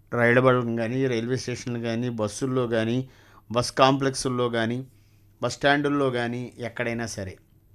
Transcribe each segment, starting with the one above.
రైలు బళ్ళం కానీ రైల్వే స్టేషన్లు కానీ బస్సుల్లో కానీ బస్ కాంప్లెక్సుల్లో కానీ బస్ స్టాండుల్లో కానీ ఎక్కడైనా సరే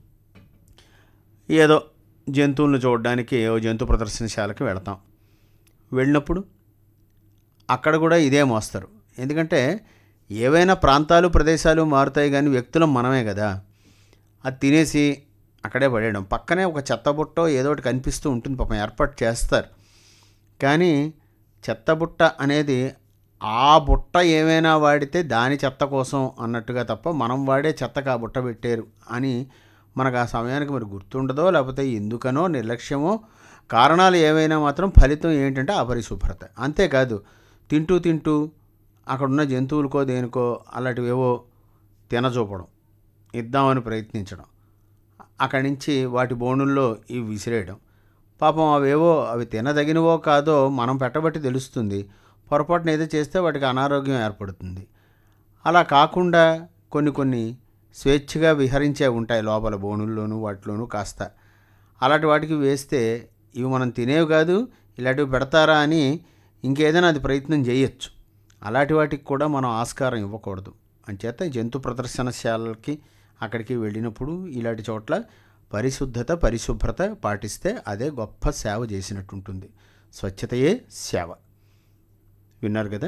ఏదో జంతువులను చూడడానికి ఓ జంతు ప్రదర్శనశాలకు వెళతాం వెళ్ళినప్పుడు అక్కడ కూడా ఇదే మోస్తారు ఎందుకంటే ఏవైనా ప్రాంతాలు ప్రదేశాలు మారుతాయి కానీ వ్యక్తులం మనమే కదా అది తినేసి అక్కడే పడేయడం పక్కనే ఒక చెత్త బుట్టో ఏదో ఒకటి కనిపిస్తూ ఉంటుంది పాపం ఏర్పాటు చేస్తారు కానీ చెత్త బుట్ట అనేది ఆ బుట్ట ఏమైనా వాడితే దాని చెత్త కోసం అన్నట్టుగా తప్ప మనం వాడే చెత్తకు ఆ బుట్ట పెట్టారు అని మనకు ఆ సమయానికి మరి గుర్తుండదో లేకపోతే ఎందుకనో నిర్లక్ష్యమో కారణాలు ఏవైనా మాత్రం ఫలితం ఏంటంటే అపరిశుభ్రత అంతేకాదు తింటూ తింటూ అక్కడున్న జంతువులకో దేనికో అలాంటివేవో తినచూపడం ఇద్దామని ప్రయత్నించడం అక్కడి నుంచి వాటి బోనుల్లో ఇవి విసిరేయడం పాపం అవేవో అవి తినదగినవో కాదో మనం పెట్టబట్టి తెలుస్తుంది పొరపాటున ఏదో చేస్తే వాటికి అనారోగ్యం ఏర్పడుతుంది అలా కాకుండా కొన్ని కొన్ని స్వేచ్ఛగా విహరించే ఉంటాయి లోపల బోనుల్లోనూ వాటిలోనూ కాస్త అలాంటి వాటికి వేస్తే ఇవి మనం తినేవి కాదు ఇలాంటివి పెడతారా అని ఇంకేదైనా అది ప్రయత్నం చేయొచ్చు అలాంటి వాటికి కూడా మనం ఆస్కారం ఇవ్వకూడదు అంచేత జంతు ప్రదర్శనశాలకి అక్కడికి వెళ్ళినప్పుడు ఇలాంటి చోట్ల పరిశుద్ధత పరిశుభ్రత పాటిస్తే అదే గొప్ప సేవ చేసినట్టు ఉంటుంది స్వచ్ఛతయే సేవ విన్నారు కదా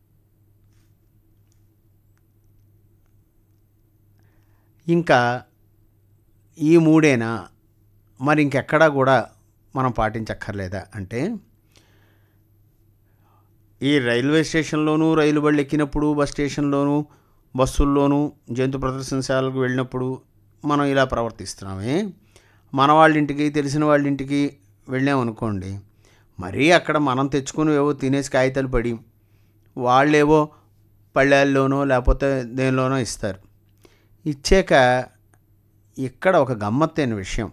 ఇంకా ఈ మూడేనా మరి ఇంకెక్కడా కూడా మనం పాటించక్కర్లేదా అంటే ఈ రైల్వే స్టేషన్లోనూ రైలు బళ్ళు ఎక్కినప్పుడు బస్ స్టేషన్లోనూ బస్సుల్లోనూ జంతు ప్రదర్శనశాలకు వెళ్ళినప్పుడు మనం ఇలా ప్రవర్తిస్తున్నామే మన వాళ్ళ ఇంటికి తెలిసిన వాళ్ళ ఇంటికి వెళ్ళామనుకోండి మరీ అక్కడ మనం తెచ్చుకుని ఏవో తినేసి కాగితాలు పడి వాళ్ళేవో పళ్ళాల్లోనో లేకపోతే దేనిలోనో ఇస్తారు ఇచ్చాక ఇక్కడ ఒక గమ్మత్తైన విషయం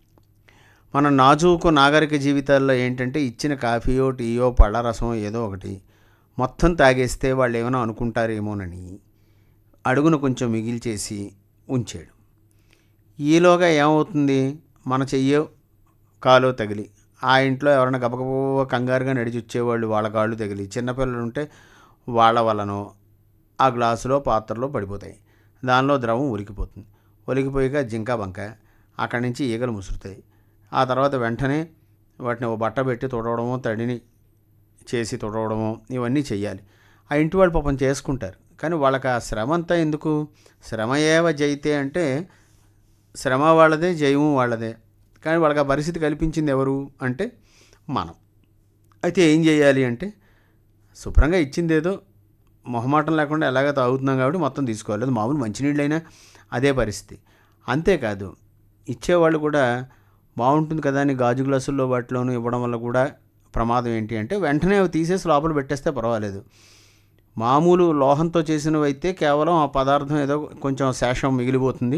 మన నాజూకు నాగరిక జీవితాల్లో ఏంటంటే ఇచ్చిన కాఫీయో టీయో పళ్ళ రసం ఏదో ఒకటి మొత్తం తాగేస్తే వాళ్ళు ఏమైనా అనుకుంటారేమోనని అడుగున కొంచెం మిగిల్చేసి ఉంచాడు ఈలోగా ఏమవుతుంది మన చెయ్యో కాలో తగిలి ఆ ఇంట్లో ఎవరైనా గబగబ కంగారుగా నడిచి వచ్చేవాళ్ళు వాళ్ళ కాళ్ళు తగిలి చిన్నపిల్లలు ఉంటే వాళ్ళ వలనో ఆ గ్లాసులో పాత్రలో పడిపోతాయి దానిలో ద్రవం ఉలికిపోతుంది ఒలికిపోయాక జింక బంక అక్కడి నుంచి ఈగలు ముసురుతాయి ఆ తర్వాత వెంటనే వాటిని ఓ బట్ట పెట్టి తుడవడమో తడిని చేసి తుడవడమో ఇవన్నీ చెయ్యాలి ఆ ఇంటి వాళ్ళు పాపం చేసుకుంటారు కానీ వాళ్ళకి ఆ శ్రమ అంతా ఎందుకు శ్రమ ఏవ జయితే అంటే శ్రమ వాళ్ళదే జయము వాళ్ళదే కానీ వాళ్ళకి ఆ పరిస్థితి కల్పించింది ఎవరు అంటే మనం అయితే ఏం చేయాలి అంటే శుభ్రంగా ఇచ్చింది ఏదో మొహమాటం లేకుండా ఎలాగ తాగుతున్నాం కాబట్టి మొత్తం తీసుకోవాలి అది మామూలు మంచినీళ్ళైనా అదే పరిస్థితి అంతేకాదు ఇచ్చేవాళ్ళు కూడా బాగుంటుంది కదా అని గాజు గ్లాసుల్లో వాటిలోనూ ఇవ్వడం వల్ల కూడా ప్రమాదం ఏంటి అంటే వెంటనే అవి తీసేసి లోపల పెట్టేస్తే పర్వాలేదు మామూలు లోహంతో చేసినవి అయితే కేవలం ఆ పదార్థం ఏదో కొంచెం శేషం మిగిలిపోతుంది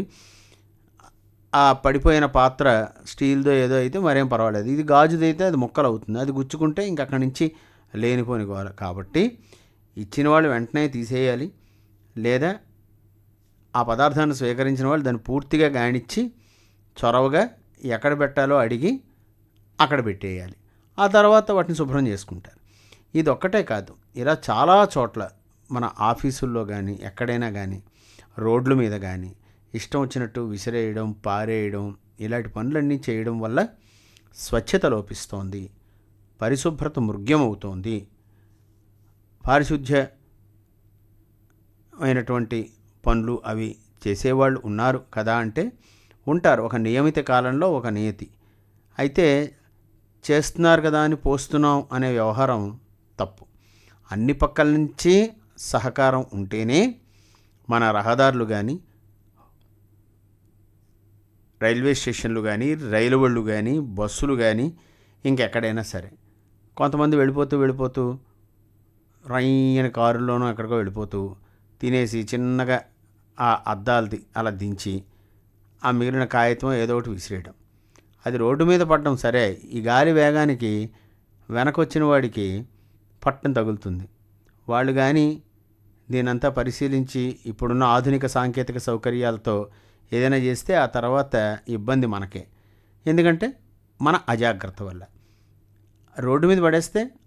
ఆ పడిపోయిన పాత్ర స్టీల్దో ఏదో అయితే మరేం పర్వాలేదు ఇది గాజుది అయితే అది ముక్కలు అవుతుంది అది గుచ్చుకుంటే ఇంక అక్కడి నుంచి లేనిపోని గోల కాబట్టి ఇచ్చిన వాళ్ళు వెంటనే తీసేయాలి లేదా ఆ పదార్థాన్ని స్వీకరించిన వాళ్ళు దాన్ని పూర్తిగా గానిచ్చి చొరవగా ఎక్కడ పెట్టాలో అడిగి అక్కడ పెట్టేయాలి ఆ తర్వాత వాటిని శుభ్రం చేసుకుంటారు ఇది ఒక్కటే కాదు ఇలా చాలా చోట్ల మన ఆఫీసుల్లో కానీ ఎక్కడైనా కానీ రోడ్ల మీద కానీ ఇష్టం వచ్చినట్టు విసిరేయడం పారేయడం ఇలాంటి పనులన్నీ చేయడం వల్ల స్వచ్ఛత లోపిస్తోంది పరిశుభ్రత మృగ్యమవుతోంది పారిశుధ్య అయినటువంటి పనులు అవి చేసేవాళ్ళు ఉన్నారు కదా అంటే ఉంటారు ఒక నియమిత కాలంలో ఒక నియతి అయితే చేస్తున్నారు కదా అని పోస్తున్నాం అనే వ్యవహారం తప్పు అన్ని పక్కల నుంచి సహకారం ఉంటేనే మన రహదారులు కానీ రైల్వే స్టేషన్లు కానీ రైలు బళ్ళు కానీ బస్సులు కానీ ఇంకెక్కడైనా సరే కొంతమంది వెళ్ళిపోతూ వెళ్ళిపోతూ రైని కారుల్లోనూ ఎక్కడికో వెళ్ళిపోతూ తినేసి చిన్నగా ఆ అద్దాలది అలా దించి ఆ మిగిలిన కాగితం ఏదో ఒకటి విసిరేయడం అది రోడ్డు మీద పడడం సరే ఈ గాలి వేగానికి వెనకొచ్చిన వాడికి పట్టం తగులుతుంది వాళ్ళు కానీ దీనంతా పరిశీలించి ఇప్పుడున్న ఆధునిక సాంకేతిక సౌకర్యాలతో ఏదైనా చేస్తే ఆ తర్వాత ఇబ్బంది మనకే ఎందుకంటే మన అజాగ్రత్త వల్ల రోడ్డు మీద పడేస్తే